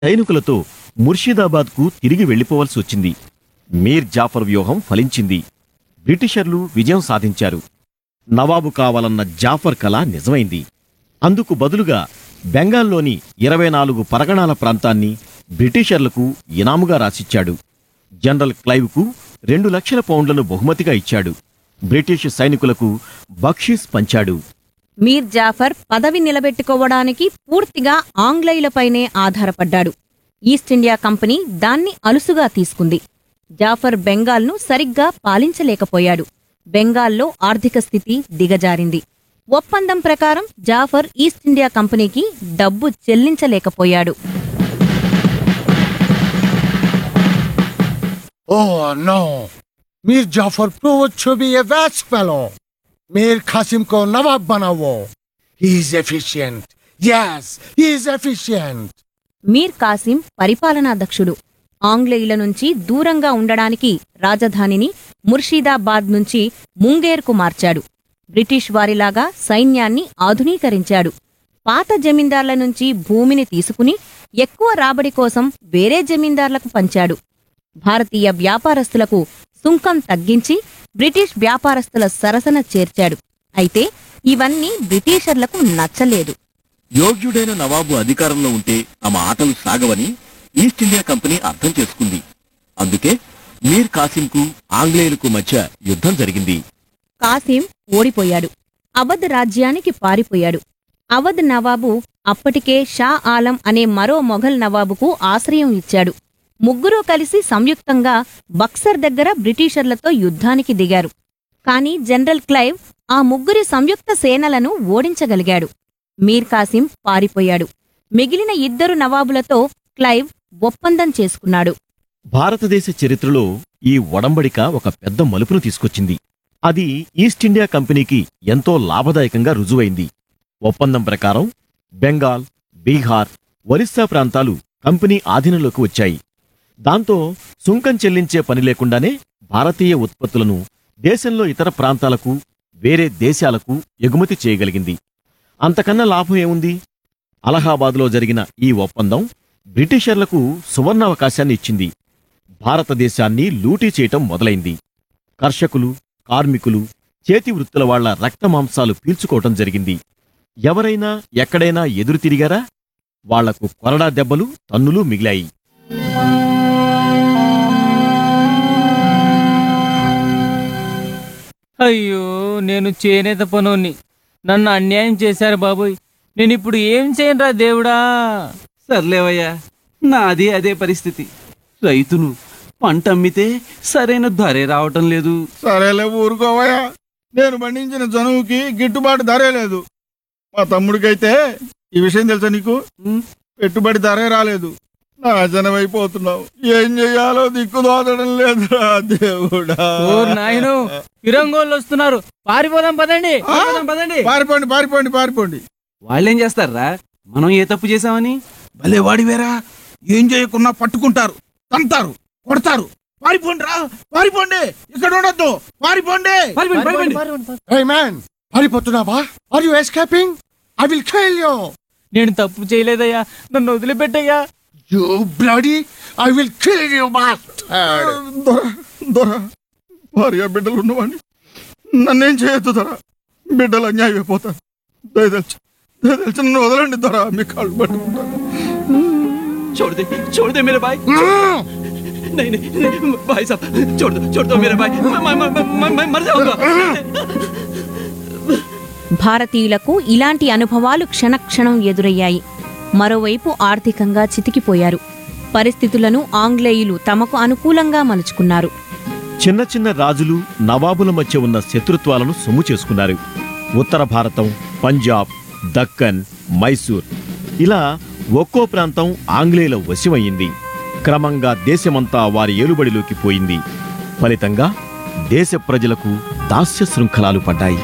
సైనికులతో ముర్షిదాబాద్కు తిరిగి వెళ్లిపోవలసి వచ్చింది మీర్ జాఫర్ వ్యూహం ఫలించింది బ్రిటిషర్లు విజయం సాధించారు నవాబు కావాలన్న జాఫర్ కల నిజమైంది అందుకు బదులుగా బెంగాల్లోని ఇరవై నాలుగు పరగణాల ప్రాంతాన్ని బ్రిటిషర్లకు ఇనాముగా రాసిచ్చాడు జనరల్ క్లైవ్కు రెండు లక్షల పౌండ్లను బహుమతిగా ఇచ్చాడు బ్రిటిష్ సైనికులకు బక్షీస్ పంచాడు మీర్ జాఫర్ పదవి నిలబెట్టుకోవడానికి పూర్తిగా ఆంగ్లేయులపైనే ఆధారపడ్డాడు ఈస్ట్ ఇండియా కంపెనీ దాన్ని అలుసుగా తీసుకుంది జాఫర్ బెంగాల్ను సరిగ్గా పాలించలేకపోయాడు బెంగాల్లో ఆర్థిక స్థితి దిగజారింది ఒప్పందం ప్రకారం జాఫర్ ఈస్ట్ ఇండియా కంపెనీకి డబ్బు చెల్లించలేకపోయాడు Oh no! Mir Jafar proved to be a vast fellow. Mir Qasim ko Nawab बनाओ. He is efficient. Yes, he is efficient. మీర్ కాసిం పరిపాలనాధ్యక్షుడు ఆంగ్లేయుల నుంచి దూరంగా ఉండడానికి రాజధానిని ముర్షిదాబాద్ నుంచి ముంగేర్కు మార్చాడు బ్రిటిష్ వారిలాగా సైన్యాన్ని ఆధునీకరించాడు పాత జమీందార్ల నుంచి భూమిని తీసుకుని ఎక్కువ రాబడి కోసం వేరే జమీందార్లకు పంచాడు భారతీయ వ్యాపారస్తులకు సుంకం తగ్గించి బ్రిటిష్ వ్యాపారస్తుల సరసన చేర్చాడు అయితే ఇవన్నీ బ్రిటిషర్లకు నచ్చలేదు యోగ్యుడైన నవాబు అధికారంలో ఉంటే తమ ఆటలు సాగవని ఈస్ట్ ఇండియా కంపెనీ అర్థం చేసుకుంది అందుకే మీర్ కాసింకు ఆంగ్లేయులకు మధ్య యుద్ధం జరిగింది కాసిం ఓడిపోయాడు అవధ్ రాజ్యానికి పారిపోయాడు అవధ్ నవాబు అప్పటికే షా ఆలం అనే మరో మొఘల్ నవాబుకు ఆశ్రయం ఇచ్చాడు ముగ్గురూ కలిసి సంయుక్తంగా బక్సర్ దగ్గర బ్రిటిషర్లతో యుద్ధానికి దిగారు కాని జనరల్ క్లైవ్ ఆ ముగ్గురి సంయుక్త సేనలను ఓడించగలిగాడు మీర్ కాసిం పారిపోయాడు మిగిలిన ఇద్దరు నవాబులతో క్లైవ్ ఒప్పందం చేసుకున్నాడు భారతదేశ చరిత్రలో ఈ ఒడంబడిక ఒక పెద్ద మలుపును తీసుకొచ్చింది అది ఈస్ట్ ఇండియా కంపెనీకి ఎంతో లాభదాయకంగా రుజువైంది ఒప్పందం ప్రకారం బెంగాల్ బీహార్ ఒరిస్సా ప్రాంతాలు కంపెనీ ఆధీనంలోకి వచ్చాయి దాంతో సుంకం చెల్లించే పని లేకుండానే భారతీయ ఉత్పత్తులను దేశంలో ఇతర ప్రాంతాలకు వేరే దేశాలకు ఎగుమతి చేయగలిగింది అంతకన్నా లాభం ఏముంది అలహాబాద్లో జరిగిన ఈ ఒప్పందం బ్రిటిషర్లకు సువర్ణావకాశాన్ని ఇచ్చింది భారతదేశాన్ని లూటీ చేయటం మొదలైంది కర్షకులు కార్మికులు చేతి వృత్తుల వాళ్ల రక్తమాంసాలు పీల్చుకోవటం జరిగింది ఎవరైనా ఎక్కడైనా ఎదురు తిరిగారా వాళ్లకు కొరడా దెబ్బలు తన్నులు మిగిలాయి అయ్యో నేను చేనేత పనోన్ని నన్ను అన్యాయం చేశారు బాబోయ్ నేను ఇప్పుడు ఏం చేయనురా దేవుడా సర్లేవయ్యా నాది అదే పరిస్థితి రైతును పంట అమ్మితే సరైన ధరే రావటం లేదు సరేలే ఊరుకోవయ్యా నేను పండించిన జనువుకి గిట్టుబాటు ధరే లేదు మా తమ్ముడికైతే ఈ విషయం తెలుసా నీకు ఉమ్, పెట్టుబడి ధరే రాలేదు నాశనం అయిపోతున్నావు ఏం చెయ్యాలో దిక్కు దోచడం లేదురా దేవుడా ఓ నాయను ఫిరంగోళ్ళు వస్తున్నారు పారిపోదాం పదండి ఆ? పదండి, పదండి పారిపోండి పారిపోండి పారిపోండి వాళ్ళేం చేస్తారా మనం ఏ తప్పు చేశామని భలే వాడివేరా ఏం చేయకున్నా పట్టుకుంటారు తంతారు కొడతారు పారిపోండి రా పారిపోండి ఇక్కడ ఉండొద్దు పారిపోండి పారిపోండి, పారిపోండి. Hey man, పారిపోతున్నావా? Are you escaping? I will kill you. నేను తప్పు చేయలేదయ్యా నన్ను వదిలిపెట్టయ్యా You bloody! I will kill you, bastard. దొర దొర భార్య బిడ్డలు ఉన్నవాడిని నన్నేం చేయొద్దు దొర బిడ్డలు అన్యాయం అయిపోతారు దయదలిచి దయదలిచి నన్ను వదలండి దొర మీ కాళ్ళు పట్టుకుంటాను छोड़ दे छोड़ दे मेरे भाई नहीं नहीं नहीं, भाई साहब छोड़ दो छोड़ दो मेरे भाई मैं मैं मैं मैं, मैं मर जाऊंगा భారతీయులకు ఇలాంటి అనుభవాలు క్షణక్షణం ఎదురయ్యాయి మరోవైపు ఆర్థికంగా చితికిపోయారు పరిస్థితులను ఆంగ్లేయులు తమకు అనుకూలంగా మలుచుకున్నారు చిన్న చిన్న రాజులు నవాబుల మధ్య ఉన్న శత్రుత్వాలను సొమ్ము చేసుకున్నారు ఉత్తర భారతం పంజాబ్ దక్కన్ మైసూర్ ఇలా ఒక్కో ప్రాంతం ఆంగ్లేయుల వశమయ్యింది క్రమంగా దేశమంతా వారి ఏలుబడిలోకి పోయింది ఫలితంగా దేశ ప్రజలకు దాస్య శృంఖలాలు పడ్డాయి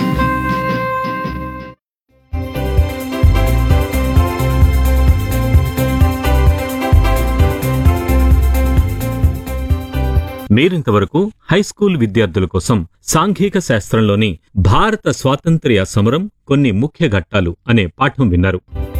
మీరింతవరకు హైస్కూల్ విద్యార్థుల కోసం సాంఘిక శాస్త్రంలోని భారత స్వాతంత్ర్య సమరం కొన్ని ముఖ్య ఘట్టాలు అనే పాఠం విన్నారు